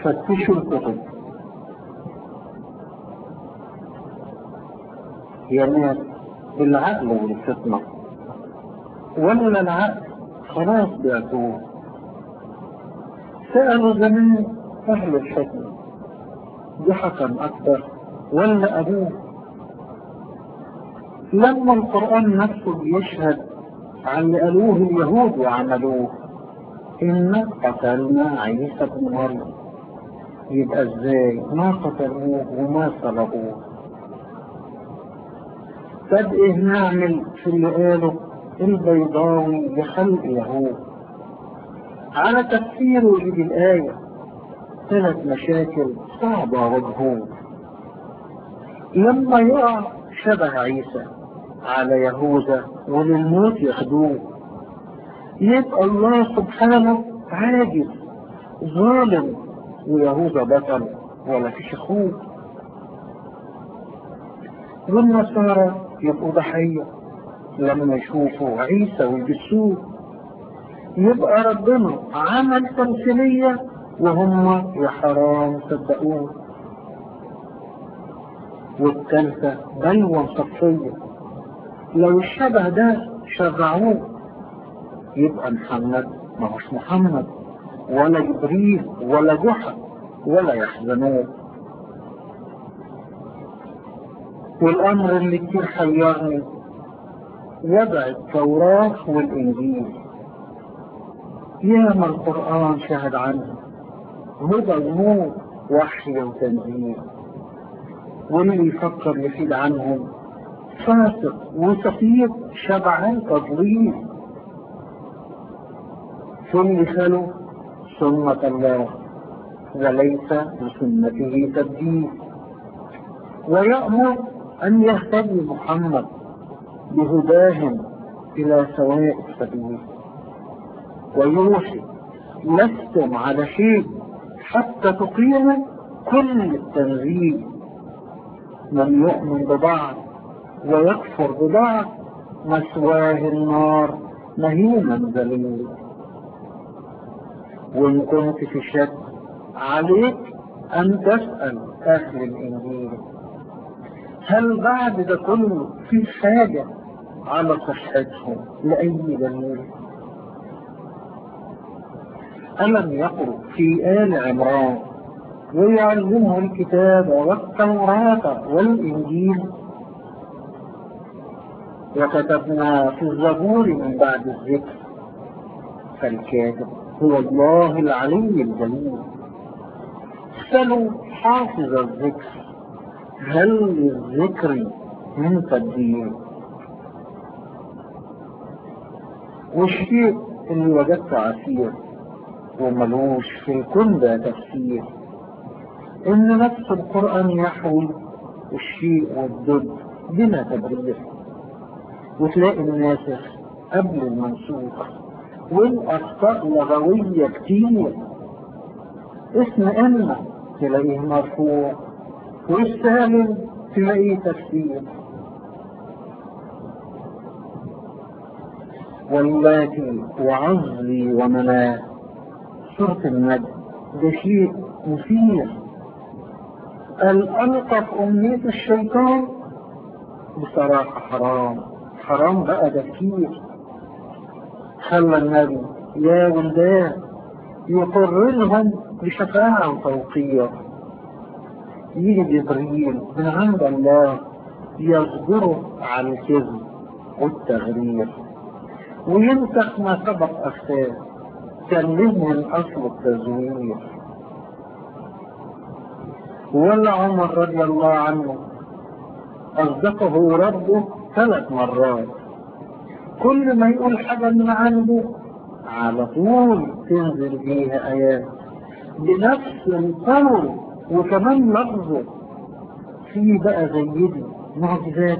فتشوا الكتب يا ناس بالعقل والفطنة ولا العقل خلاص بعتوه سألوا زمان أهل الحكمة ضحكا أكبر ولا أبوه لما القرآن نفسه بيشهد عن اللي قالوه اليهود وعملوه إن قتلنا عيسى بن مريم يبقى ازاي ما قتلوه وما صلبوه طب ايه نعمل في اللي قاله البيضاوي لخلق يهود على تفسيره للآية ثلاث مشاكل صعبة وجهود لما يقع شبه عيسى على يهوذا وللموت ياخدوه يبقى الله سبحانه عاجز ظالم ويهوذا بطل ولا فيش اخوه والنصارى يبقوا ضحية لما يشوفوا عيسى ويجسوه يبقى ربنا عمل تمثيلية وهم يا حرام صدقوه والثالثة بلوى صفية لو الشبه ده شرعوه يبقى محمد ما هوش محمد ولا جبريل ولا جحا ولا يحزنون والأمر اللي كتير حيرني وضع التوراة والإنجيل ياما القرآن شهد عنه هدى ونور وحي وتنزيل واللي يفكر يفيد عنهم فاسق وسفير شبعان تضليل ثم خلوا سنة الله وليس بسنته تبديل ويأمر أن يهتدي محمد بهداهم إلى سواء السبيل ويوحي لستم على شيء حتى تقيموا كل التنزيل من يؤمن ببعض ويكفر ببعض مسواه النار مهينا ذليل وإن كنت في شك عليك أن تسأل أهل الإنجيل هل بعد ده كله في حاجة على صحتهم لأي دليل ألم يقرأ في آل عمران ويعلمه الكتاب والتوراة والإنجيل وكتبنا في الزبور من بعد الذكر فالكاتب هو الله العلي الجليل سلوا حافظ الذكر هل للذكر من تبديل والشيء اللي وجدت عسير وملوش في الكون ده تفسير ان نفس القرآن يحوي الشيء والضد بلا تبرير وتلاقي الناسخ قبل المنسوخ والاخطاء لغوية كتير اسم اما تلاقيه مرفوع والسالم تلاقيه تفسير واللاتي وعزي ومناه سورة النجم ده شيء مثير الألطف أمنية الشيطان بصراحة حرام حرام بقى ده كتير خلى النبي يا ولدان يقررهم بشفاعة وتوقير يجي جبريل من عند الله يصبره على الكذب والتغرير وينسخ ما سبق أفتاه كلمهم أصل التزوير ولا عمر رضي الله عنه أصدقه ربه ثلاث مرات كل ما يقول حاجة من عنده على طول تنزل فيها آيات بنفس القول وكمان لفظه في بقى زي دي معجزات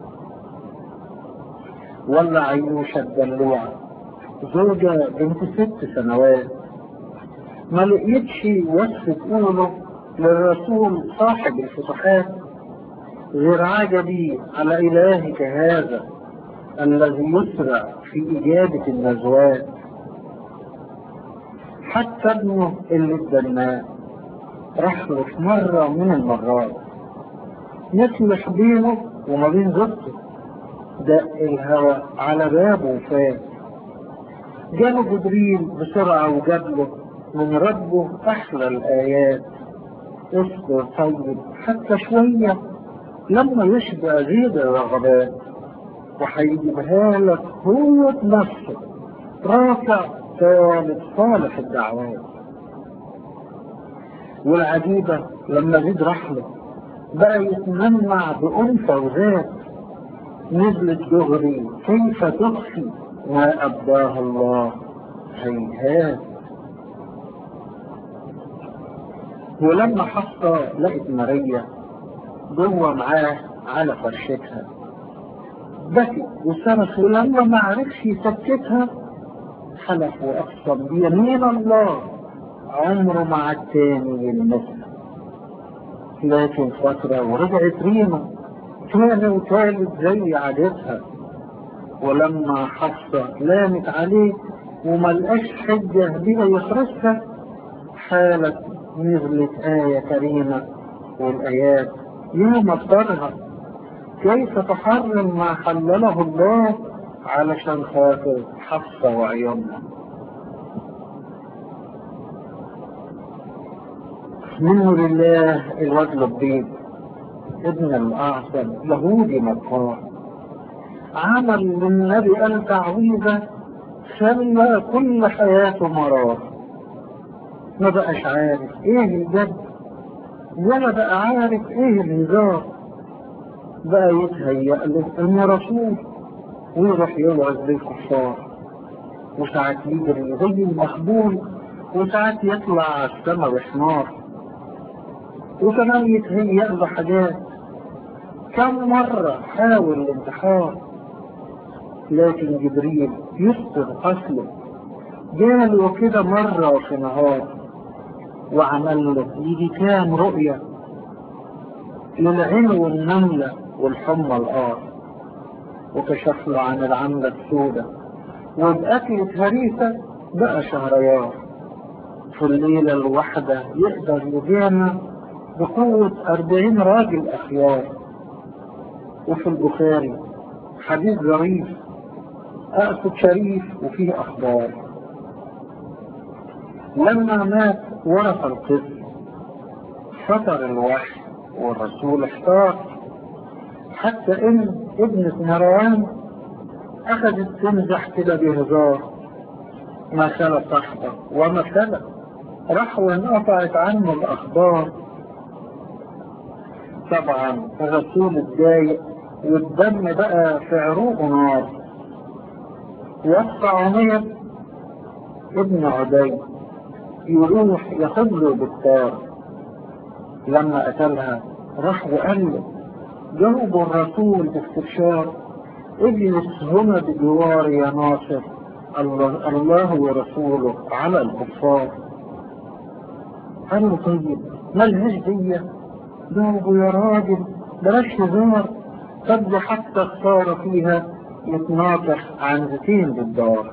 ولا عيوشة الدلوعة زوجة بنت ست سنوات ما لقيتش وصف تقوله للرسول صاحب الفتوحات غير عجبي على إلهك هذا الذي يسرع في إجابة النزوات حتى ابنه اللي اتبناه راح له في مرة من المرات يصلح بينه وما بين زوجته دق الهوى على بابه وفات جاله جبريل بسرعة وجاب له من ربه أحلى الآيات اصبر طيب حتى شوية لما يشبع زيد الرغبات وهيجيبها لك هو بنفسه رافع ثالث صالح الدعوات والعجيبة لما زيد راح له بقى يتمنع بأنثى وذات نزلت دغري كيف تخفي ما أبداه الله هيهات ولما حصة لقت ماريا جوه معاه على فرشتها بكي وصرخ ولما ما عرفش يسكتها حلف وأقسم بيمين الله عمره مع التاني يلمسها لكن فترة ورجعت ريما تاني وتالت زي عادتها ولما حفصة لامت عليه وملقاش حجة بيها يخرجها حالت نزلت آية كريمة والآيات يوم اختارها كيف تحرم ما حلله الله علشان خاطر حفصة وعيونها منه لله الوجه البيض ابن الأعظم يهودي مكار عمل للنبي قال تعويذة خلى كل حياته مرار ما بقاش عارف ايه الجد ولا بقى عارف ايه الهزار بقى يتهيأ له انه رسول ويروح يوعظ بالكفار وساعات يجري زي المخبول وساعات يطلع على السما بحمار وكمان يتهيأ له حاجات كم مرة حاول الانتحار لكن جبريل يستر أصله جاله كده مرة في نهار وعمل له يجي كام رؤية للعين والنملة والحمى الآر وكشف له عن العملة السوداء وبأكلة هريسة بقى شهريار في الليلة الواحدة يقدر يجامع بقوة أربعين راجل أخيار وفي البخاري حديث ظريف أقصد شريف وفيه أخبار لما مات ورث القسم فطر الوحي والرسول احتار حتى ان ابنة مروان اخذت تمزح كده بهزار ما خلى صاحبه وما خلى راح وانقطعت عنه الاخبار طبعا الرسول اتضايق والدم بقى في عروقه نار يقطع عمير ابن عدي يروح ياخد له بالطار لما قتلها راح وقال له جاوبوا الرسول باستبشار اجلس هنا بجوار يا ناصر الله, الله ورسوله على الكفار قال له طيب ملهاش دية جاوبوا يا راجل بلاش هزار قد حتى اختار فيها يتناطح عن زيتين بالدار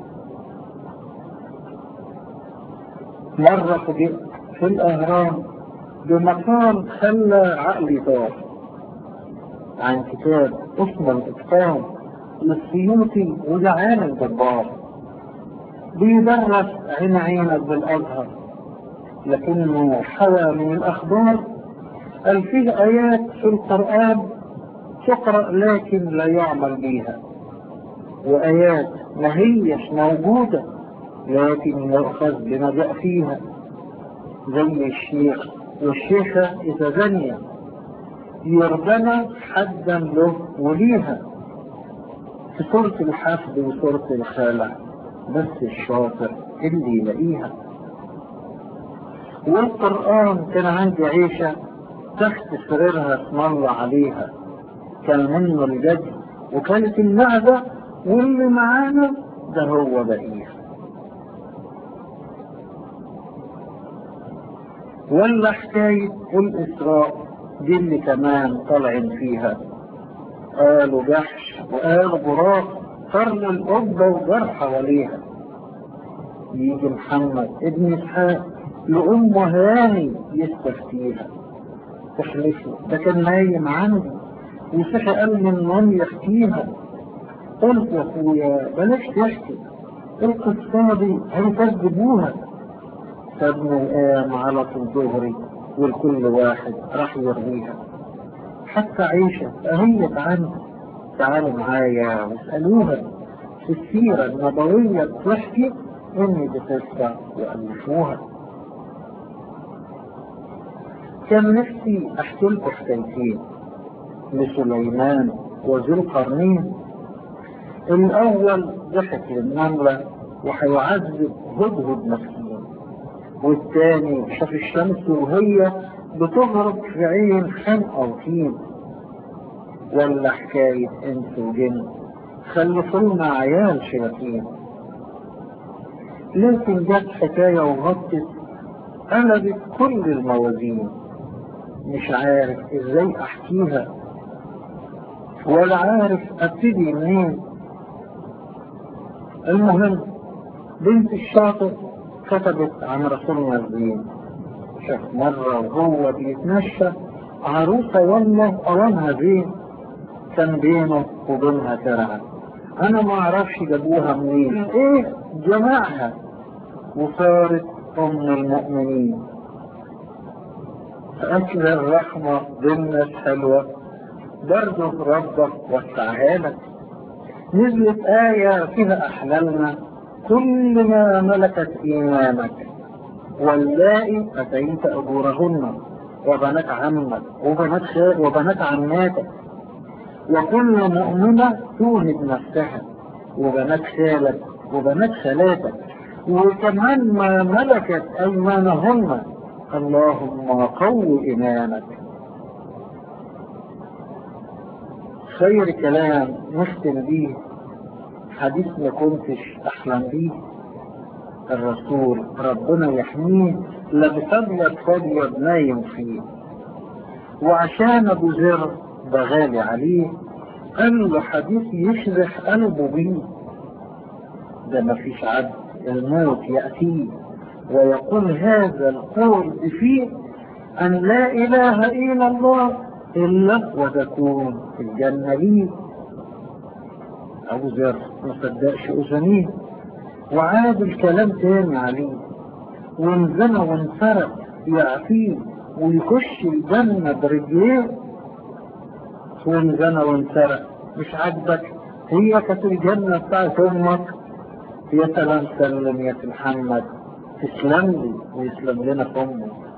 مرة فوجئت في الأهرام بمقال خلى عقلي طار عن كتاب اسمه الإتقان للسيوطي وجعان الجبار بيدرس عين عينك بالأزهر لكنه حوى من الأخبار قال فيه آيات في القرآن تقرأ لكن لا يعمل بيها وآيات ما هيش موجودة لكن يؤخذ بما جاء فيها زي الشيخ والشيخة إذا زنية يربنا حدا له وليها في سورة الحفظ وسورة الخالع بس الشاطر اللي يلاقيها والقرآن كان عندي عيشة تحت سريرها اسم الله عليها كان منه الجد وكانت المعدة واللي معانا ده هو بقيه ولا حكاية الإسراء دي اللي كمان طالعين فيها قالوا جحش وقالوا براق قرن القبة وجار حواليها يجي محمد ابن إسحاق لأم هاني يستفتيها تحلفه ده كان نايم عندي وصحي قال من النوم يحكيها قلت يا اخويا بلاش تحكي القصة دي هيكذبوها فابن قام على الظهري والكل واحد راح يرميها حتى عيشة أهيت عنها تعالوا معايا واسألوها في السيرة النبوية بتحكي إني بقصة وألفوها كان نفسي أحكي لكم حكايتين لسليمان وذو القرنين الأول ضحك للنملة وهيعذب هدهد مسكين والثاني شاف الشمس وهي بتغرب في عين خنقة وطين ولا حكاية انس وجن خلفوا لنا عيال شياطين لكن جت حكاية وغطت قلبت كل الموازين مش عارف ازاي احكيها ولا عارف ابتدي منين المهم بنت الشاطئ كتبت عن رسولنا الزين شاف مرة وهو بيتمشى عروسة ولا قوامها زين كان بينه وبينها ترعة انا ما اعرفش جابوها منين ايه جمعها وصارت ام المؤمنين فاكل الرحمة بالناس حلوة برضه ربك وسعها لك نزلت آية فيها أحلالنا كل ما ملكت إيمانك واللائي أتيت أجورهن وبنات عمك وبنات خال وبنات عماتك وكل مؤمنة توهب نفسها وبنات خالك وبنات خالاتك وكمان ما ملكت أيمانهن اللهم قو إيمانك خير كلام نختم بيه حديث ما كنتش أحلم بيه الرسول ربنا يحميه لبفضلك فضل نايم فيه وعشان أبو ذر ده غالي عليه قال له حديث يشرح قلبه بيه ده مفيش عبد الموت يأتيه ويقول هذا القول فيه أن لا إله إلا الله إلا وتكون في الجنة لي أبو ذر ما صدقش أذنيه وعاد الكلام تاني عليه وانزنى وانسرق يعفيه ويخش الجنة برجليه وانزنى وانسرق مش عاجبك هي كانت الجنة بتاعت أمك يا سلام سلم يا محمد تسلم لي ويسلم لنا في أمك